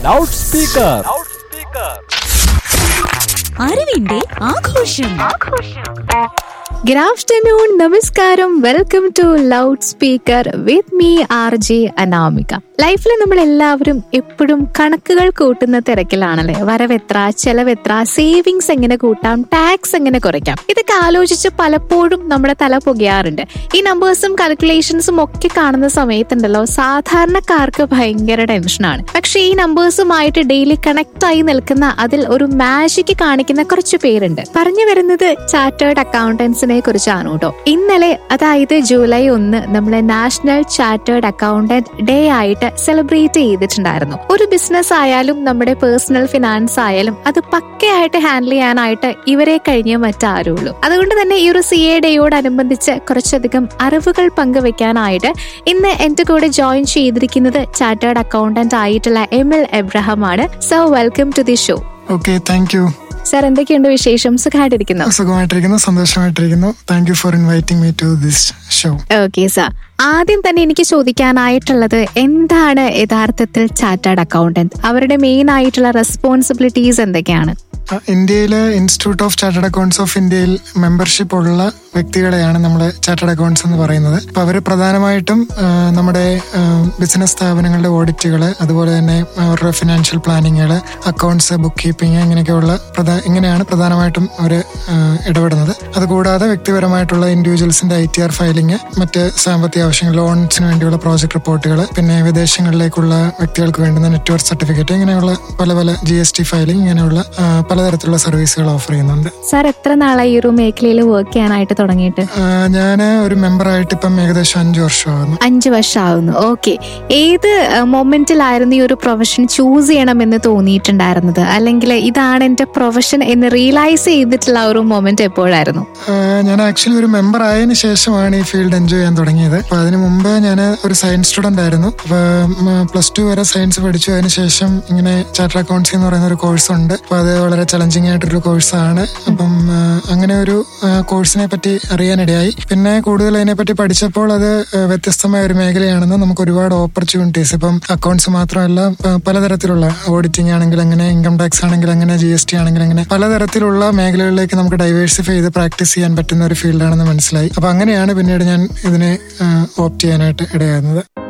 loud speaker അറിവിന്റെ ആഘോഷം Good afternoon, നമസ്കാരം welcome to loud speaker with me R J Anamika ലൈഫിൽ നമ്മൾ എല്ലാവരും എപ്പോഴും കണക്കുകൾ കൂട്ടുന്ന തിരക്കിലാണല്ലേ വരവെത്ര ചെലവെത്ര സേവിങ്സ് എങ്ങനെ കൂട്ടാം ടാക്സ് എങ്ങനെ കുറയ്ക്കാം ഇതൊക്കെ ആലോചിച്ച് പലപ്പോഴും നമ്മുടെ തല പുകയാറുണ്ട് ഈ നമ്പേഴ്സും കാൽക്കുലേഷൻസും ഒക്കെ കാണുന്ന സമയത്തുണ്ടല്ലോ സാധാരണക്കാർക്ക് ഭയങ്കര ടെൻഷനാണ് പക്ഷെ ഈ നമ്പേഴ്സുമായിട്ട് ഡെയിലി കണക്ട് ആയി നിൽക്കുന്ന അതിൽ ഒരു മാജിക് കാണിക്കുന്ന കുറച്ച് പേരുണ്ട് പറഞ്ഞു വരുന്നത് ചാർട്ടേഡ് അക്കൗണ്ടൻസിനെ കുറിച്ചാണ് കേട്ടോ ഇന്നലെ അതായത് ജൂലൈ ഒന്ന് നമ്മളെ നാഷണൽ ചാർട്ടേഡ് അക്കൗണ്ടന്റ് ഡേ ആയിട്ട് സെലിബ്രേറ്റ് ചെയ്തിട്ടുണ്ടായിരുന്നു ഒരു ബിസിനസ് ആയാലും നമ്മുടെ പേഴ്സണൽ ഫിനാൻസ് ആയാലും അത് പക്കയായിട്ട് ഹാൻഡിൽ ചെയ്യാനായിട്ട് ഇവരെ കഴിഞ്ഞേ മറ്റാരുള്ളൂ അതുകൊണ്ട് തന്നെ ഈ ഒരു സി എ ഡേയോടനുബന്ധിച്ച് കുറച്ചധികം അറിവുകൾ പങ്കുവെക്കാനായിട്ട് ഇന്ന് എന്റെ കൂടെ ജോയിൻ ചെയ്തിരിക്കുന്നത് ചാർട്ടേഡ് അക്കൗണ്ടന്റ് ആയിട്ടുള്ള എം എൽ എബ്രഹാം ആണ് so welcome to the show okay thank you sir എന്തൊക്കെയുണ്ട് വിശേഷം സുഖമായിട്ടിരിക്കുന്നു സുഖമായിട്ടിരിക്കുന്നു സന്തോഷമായിട്ടിരിക്കുന്നു thank you for inviting me to this show okay sir ആദ്യം തന്നെ എനിക്ക് ചോദിക്കാനായിട്ടുള്ളത് എന്താണ് യഥാർത്ഥത്തിൽ ചാർട്ടേഡ് അക്കൗണ്ടന്റ് അവരുടെ മെയിൻ ആയിട്ടുള്ള റെസ്പോൺസിബിലിറ്റീസ് എന്തൊക്കെയാണ് ഇന്ത്യയിലെ institute of chartered accounts of ഇന്ത്യയിൽ മെമ്പർഷിപ്പ് ഉള്ള വ്യക്തികളെയാണ് നമ്മൾ ചാർട്ടേഡ് അക്കൗണ്ട്സ് എന്ന് പറയുന്നത് അപ്പൊ അവർ പ്രധാനമായിട്ടും ആ, നമ്മുടെ ബിസിനസ് സ്ഥാപനങ്ങളുടെ ഓഡിറ്റുകൾ അതുപോലെ തന്നെ അവരുടെ ഫിനാൻഷ്യൽ പ്ലാനിങ്ങുകൾ അക്കൗണ്ട്സ് ബുക്ക് കീപ്പിംഗ് ഇങ്ങനെയൊക്കെയുള്ള പ്രധാ ഇങ്ങനെയാണ് പ്രധാനമായിട്ടും അവർ ഇടപെടുന്നത് അതുകൂടാതെ വ്യക്തിപരമായിട്ടുള്ള ഇൻഡിവിജ്വൽസിന്റെ ഐ ടി ആർ ഫയലിംഗ് മറ്റ് സാമ്പത്തിക ആവശ്യങ്ങൾ ലോൺസിന് വേണ്ടിയുള്ള പ്രോജക്ട് റിപ്പോർട്ടുകൾ പിന്നെ വിദേശങ്ങളിലേക്കുള്ള വ്യക്തികൾക്ക് വേണ്ടുന്ന നെറ്റ്വർക്ക് സർട്ടിഫിക്കറ്റ് ഇങ്ങനെയുള്ള പല പല ജി എസ് ടി ഫയലിംഗ് ഇങ്ങനെയുള്ള ആ, പലതരത്തിലുള്ള സർവീസുകൾ ഓഫർ ചെയ്യുന്നുണ്ട് സാർ എത്ര നാളായി ഈ ഒരു മേഖലയിൽ വർക്ക് ചെയ്യാനായിട്ട് തുടങ്ങിയിട്ട് ഞാൻ ഒരു മെമ്പറായിട്ട് ഇപ്പം ഏകദേശം അഞ്ചു വർഷമാകുന്നു അഞ്ചു വർഷമാകുന്നു ഓക്കെ ഏത് മൊമെന്റിലായിരുന്നു ഈ ഒരു പ്രൊഫഷൻ ചൂസ് ചെയ്യണമെന്ന് തോന്നിയിട്ടുണ്ടായിരുന്നത് അല്ലെങ്കിൽ ഇതാണ് എന്റെ പ്രൊഫഷൻ എന്ന് റിയലൈസ് ചെയ്തിട്ടുള്ള ആ ഒരു മൊമെന്റ് എപ്പോഴായിരുന്നു ആ, ഞാൻ ആക്ച്വലി ഒരു മെമ്പർ ആയതിനു ശേഷമാണ് ഈ ഫീൽഡ് എൻജോയ് ചെയ്യാൻ തുടങ്ങിയത് അപ്പൊ അതിനു മുമ്പ് ഞാൻ ഒരു സയൻസ് സ്റ്റുഡന്റ് ആയിരുന്നു അപ്പൊ പ്ലസ് ടു വരെ സയൻസ് പഠിച്ചു അതിന് ശേഷം ഇങ്ങനെ ചാർട്ടർ അക്കൗണ്ട്സി എന്ന് പറയുന്ന ഒരു കോഴ്സ് ഉണ്ട് അപ്പൊ അത് വളരെ ചലഞ്ചിങ് ആയിട്ടൊരു കോഴ്സാണ് അപ്പം ആ, അങ്ങനെ ഒരു കോഴ്സിനെ പറ്റി അറിയാനിടയായി പിന്നെ കൂടുതൽ അതിനെപ്പറ്റി പഠിച്ചപ്പോൾ അത് ആ, വ്യത്യസ്തമായ ഒരു മേഖലയാണെന്ന് നമുക്ക് ഒരുപാട് ഓപ്പർച്യൂണിറ്റീസ് ഇപ്പം അക്കൗണ്ട്സ് മാത്രമല്ല പ- പലതരത്തിലുള്ള ഓഡിറ്റിംഗ് ആണെങ്കിൽ അങ്ങനെ ഇൻകം ടാക്സ് ആണെങ്കിൽ അങ്ങനെ ജി എസ് ടി ആണെങ്കിൽ അങ്ങനെ പലതരത്തിലുള്ള മേഖലകളിലേക്ക് നമുക്ക് ഡൈവേഴ്സിഫൈ ചെയ്ത് പ്രാക്ടീസ് ചെയ്യാൻ പറ്റുന്ന ഒരു ഫീൽഡാണെന്ന് മനസ്സിലായി അപ്പൊ അങ്ങനെയാണ് പിന്നീട് ഞാൻ ഇതിനെ ഓപ്റ്റ് ചെയ്യാനായിട്ട് ഇടയാകുന്നത്